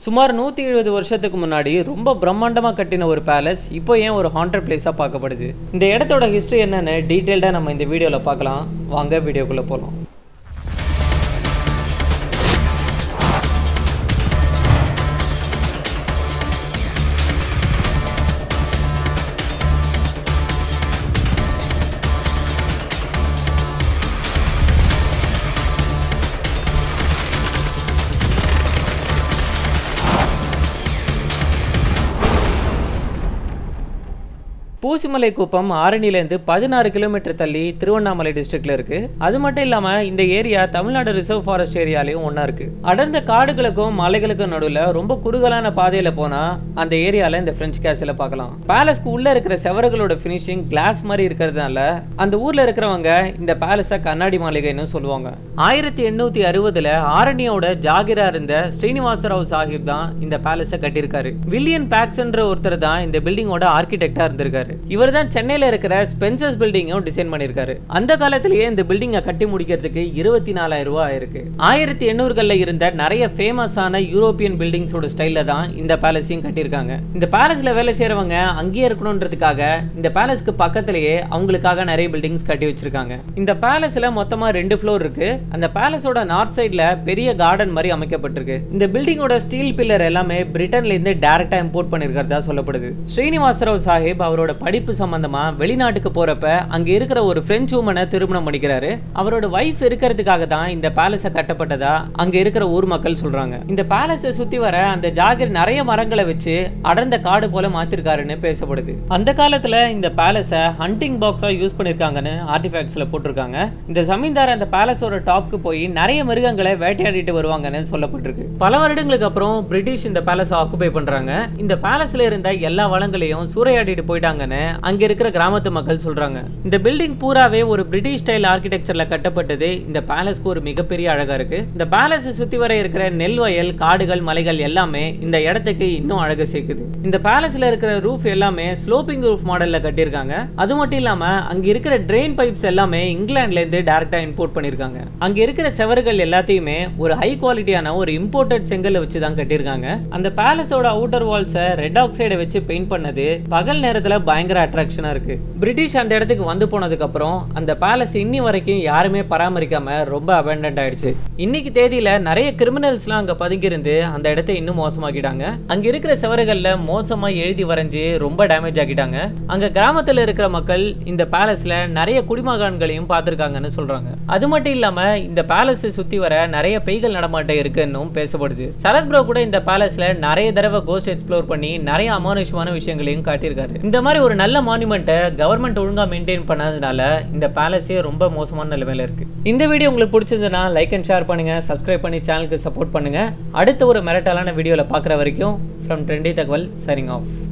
சுமார் நூற்றி எழுபது வருஷத்துக்கு முன்னாடி ரொம்ப பிரம்மாண்டமாக கட்டின ஒரு பேலஸ் இப்போ ஏன் ஒரு ஹாண்டட் பிளேஸாக பார்க்கப்படுது இந்த இடத்தோட ஹிஸ்ட்ரி என்னன்னு டீட்டெயில்டாக நம்ம இந்த வீடியோவில் பார்க்கலாம் வாங்க வீடியோக்குள்ளே போகலாம் பூசிமலை குப்பம் ஆரணிலேருந்து பதினாறு கிலோமீட்டர் தள்ளி திருவண்ணாமலை டிஸ்ட்ரிக்ட்ல இருக்கு அது மட்டும் இல்லாம இந்த ஏரியா தமிழ்நாடு ரிசர்வ் ஃபாரஸ்ட் ஏரியாலையும் ஒன்றா இருக்கு அடர்ந்த காடுகளுக்கும் மலைகளுக்கும் நடுவில் ரொம்ப குறுகலான பாதையில போனா அந்த ஏரியால இந்த பிரெஞ்சு கேசில பார்க்கலாம் பேலஸ்க்கு உள்ள இருக்கிற செவறுகளோட ஃபினிஷிங் கிளாஸ் மாதிரி இருக்கிறதுனால அந்த ஊர்ல இருக்கிறவங்க இந்த பேலஸை கண்ணாடி மாளிகைன்னு சொல்லுவாங்க ஆயிரத்தி எண்ணூத்தி அறுபதுல ஆரணியோட ஜாகிரா இருந்த ஸ்ரீனிவாசராவ் சாஹிப் தான் இந்த பேலஸை கட்டியிருக்காரு வில்லியன் பேக்ஸ்ன்ற ஒருத்தர் தான் இந்த பில்டிங்கோட ஆர்கிடெக்டா இருந்திருக்காரு இவர் தான் சென்னையில இருக்கிற ஸ்பென்சர்ஸ் பில்டிங்கும் டிசைன் பண்ணியிருக்காரு அந்த காலத்திலேயே இந்த பில்டிங்கை கட்டி முடிக்கிறதுக்கு இருபத்தி நாலாயிரம் ரூபாய் ஆயிருக்கு ஆயிரத்தி எண்ணூறுகள்ல இருந்த நிறைய ஃபேமஸான யூரோப்பியன் பில்டிங்ஸோட ஸ்டைல்ல தான் இந்த பேலஸையும் கட்டியிருக்காங்க இந்த பேலஸ்ல வேலை செய்யறவங்க அங்கேயே இருக்கணுன்றதுக்காக இந்த பேலஸ்க்கு பக்கத்திலேயே அவங்களுக்காக நிறைய பில்டிங்ஸ் கட்டி வச்சிருக்காங்க இந்த பேலஸ்ல மொத்தமா ரெண்டு ஃப்ளோர் இருக்கு அந்த பேலஸோட நார்த் சைட்ல பெரிய கார்டன் மாதிரி அமைக்கப்பட்டிருக்கு இந்த பில்டிங்கோட ஸ்டீல் பில்லர் எல்லாமே பிரிட்டன்ல இருந்து டைரக்டா இம்போர்ட் பண்ணிருக்கிறதா சொல்லப்படுது ஸ்ரீனிவாசராவ் சாஹிப் அவரோட படிப்பு சம்பந்தமா வெளிநாட்டுக்கு போறப்ப அங்க இருக்கிற ஒரு பிரெஞ்சு உமனை திருமணம் பண்ணிக்கிறாரு அவரோட வைஃப் இருக்கிறதுக்காக தான் இந்த பேலஸ கட்டப்பட்டதா அங்க இருக்கிற ஊர் மக்கள் சொல்றாங்க இந்த பேலஸை சுத்தி வர அந்த ஜாகிர் நிறைய மரங்களை வச்சு அடர்ந்த காடு போல மாத்திருக்காருன்னு பேசப்படுது அந்த காலத்துல இந்த பேலஸை ஹண்டிங் பாக்ஸா யூஸ் பண்ணிருக்காங்கன்னு ஆர்டிஃபேக்ட்ஸ்ல போட்டிருக்காங்க இந்த ஜமீன்தார் அந்த பேலஸோட டாப்க்கு போய் நிறைய மிருகங்களை வேட்டையாடிட்டு வருவாங்கன்னு சொல்லப்பட்டிருக்கு பல வருடங்களுக்கு அப்புறம் பிரிட்டிஷ் இந்த பேலஸை ஆக்குபை பண்றாங்க இந்த பேலஸ்ல இருந்த எல்லா வளங்களையும் சூறையாடிட்டு போயிட்டாங்கன்னு அங்க இருக்கிற கிராமத்து மக்கள் சொல்றாங்க இந்த பில்டிங் பூராவே ஒரு பிரிட்டிஷ் ஸ்டைல் ஆர்கிடெக்சர்ல கட்டப்பட்டது இந்த பேலஸ்க்கு ஒரு மிகப்பெரிய அழகா இருக்கு இந்த பேலஸை சுத்தி வர இருக்கிற நெல் வயல் காடுகள் மலைகள் எல்லாமே இந்த இடத்துக்கு இன்னும் அழகு சேர்க்குது இந்த பேலஸ்ல இருக்கிற ரூஃப் எல்லாமே ஸ்லோப்பிங் ரூஃப் மாடல்ல கட்டியிருக்காங்க அது மட்டும் இல்லாம அங்க இருக்கிற ட்ரெயின் பைப்ஸ் எல்லாமே இங்கிலாந்துல இருந்து டைரக்டா இம்போர்ட் பண்ணிருக்காங்க அங்க இருக்கிற செவறுகள் எல்லாத்தையுமே ஒரு ஹை குவாலிட்டியான ஒரு இம்போர்ட்டட் செங்கல்ல வச்சு தான் கட்டியிருக்காங்க அந்த பேலஸோட அவுட்டர் வால்ஸை ரெட் ஆக்சைடை வச்சு பெயிண்ட் பண்ணது பகல் நேரத்துல பயங்கர அட்ராக்ஷனா இருக்கு பிரிட்டிஷ் அந்த இடத்துக்கு வந்து போனதுக்கு அப்புறம் அந்த பேலஸ் இன்னி வரைக்கும் யாருமே பராமரிக்காம ரொம்ப அபண்டன்ட் ஆயிடுச்சு இன்னைக்கு தேதியில நிறைய கிரிமினல்ஸ்லாம் அங்க பதுங்கியிருந்து அந்த இடத்தை இன்னும் மோசமாக்கிட்டாங்க அங்க இருக்கிற செவறுகள்ல மோசமா எழுதி வரைஞ்சு ரொம்ப டேமேஜ் ஆக்கிட்டாங்க அங்க கிராமத்துல இருக்கிற மக்கள் இந்த பேலஸ்ல நிறைய குடிமகான்களையும் பார்த்திருக்காங்கன்னு சொல்றாங்க அது மட்டும் இல்லாம இந்த பேலஸ் சுத்தி வர நிறைய பெய்கள் நடமாட்டம் இருக்குன்னு பேசப்படுது சரத் ப்ரோ கூட இந்த பேலஸ்ல நிறைய தடவை கோஸ்ட் எக்ஸ்ப்ளோர் பண்ணி நிறைய அமானுஷமான விஷயங்களையும் காட்டியிருக்காரு இந்த மாதிரி ஒரு நல்ல மானுமெண்ட்டை கவர்மெண்ட் ஒழுங்கா மெயின்டைன் பண்ணாதனால இந்த பேலஸே ரொம்ப மோசமான நிலைமையில இருக்கு இந்த வீடியோ உங்களுக்கு பிடிச்சிருந்ததுன்னா லைக் அண்ட் ஷேர் பண்ணுங்க சப்ஸ்கிரைப் பண்ணி சேனலுக்கு சப்போர்ட் பண்ணுங்க அடுத்த ஒரு மிரட்டலான வீடியோவில் பார்க்குற வரைக்கும் ஃப்ரம் ட்ரெண்டி தகவல் சரிங் ஆஃப்